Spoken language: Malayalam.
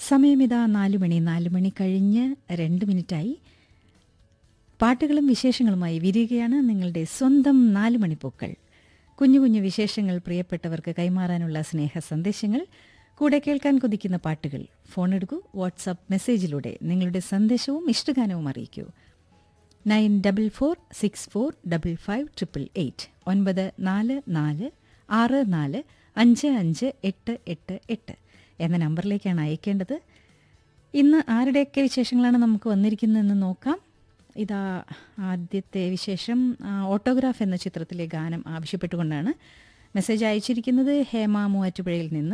സമയമിതാ നാലു മണി നാലു മണി കഴിഞ്ഞ് രണ്ട് മിനിറ്റായി പാട്ടുകളും വിശേഷങ്ങളുമായി വിരിയുകയാണ് നിങ്ങളുടെ സ്വന്തം നാലു മണിപ്പൂക്കൾ കുഞ്ഞു കുഞ്ഞു വിശേഷങ്ങൾ പ്രിയപ്പെട്ടവർക്ക് കൈമാറാനുള്ള സ്നേഹ സന്ദേശങ്ങൾ കൂടെ കേൾക്കാൻ കൊതിക്കുന്ന പാട്ടുകൾ ഫോൺ എടുക്കൂ വാട്സാപ്പ് മെസ്സേജിലൂടെ നിങ്ങളുടെ സന്ദേശവും ഇഷ്ടഗാനവും അറിയിക്കൂ nine double four six four double five triple eight ഒൻപത് നാല് നാല് ആറ് നാല് അഞ്ച് അഞ്ച് എട്ട് എട്ട് എട്ട് എന്ന നമ്പറിലേക്കാണ് അയക്കേണ്ടത് ഇന്ന് ആരുടെയൊക്കെ വിശേഷങ്ങളാണ് നമുക്ക് വന്നിരിക്കുന്നതെന്ന് നോക്കാം ഇതാ ആദ്യത്തെ വിശേഷം ആ, ഓട്ടോഗ്രാഫ് എന്ന ചിത്രത്തിലെ ഗാനം ആവശ്യപ്പെട്ടുകൊണ്ടാണ് മെസ്സേജ് അയച്ചിരിക്കുന്നത് ഹേമ മൂവാറ്റുപുഴയിൽ നിന്ന്